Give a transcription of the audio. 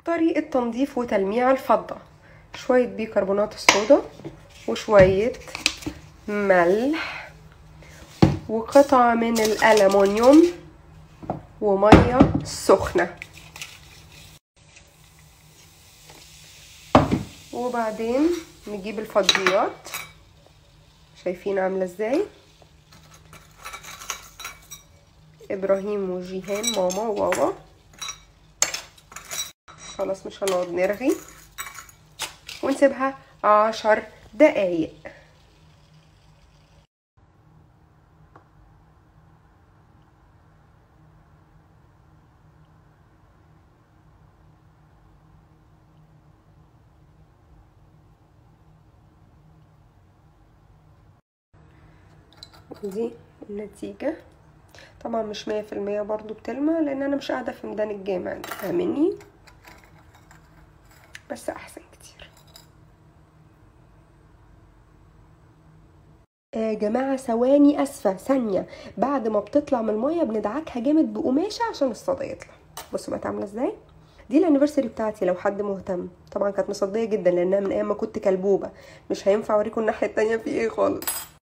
طريقة تنظيف وتلميع الفضة شوية بيكربونات الصودا وشوية ملح وقطعة من الألمنيوم ومية سخنة وبعدين نجيب الفضيات شايفين عاملة ازاي ابراهيم وجيهان ماما وبابا خلاص مش هنقعد نرغي ونسيبها عشر دقايق دي النتيجة طبعا مش مية في المية برضو بتلمع لان انا مش قاعدة في ميدان الجامع انت فاهمني بس احسن كتير يا جماعة ثواني اسفة ثانية بعد ما بتطلع من المية بندعكها جامد بقماشة عشان الصدى يطلع بصوا بقت عاملة ازاي دي الانيفرساري بتاعتي لو حد مهتم طبعا كانت مصدية جدا لانها من ايام ما كنت كلبوبة مش هينفع اوريكم الناحية التانية في ايه خالص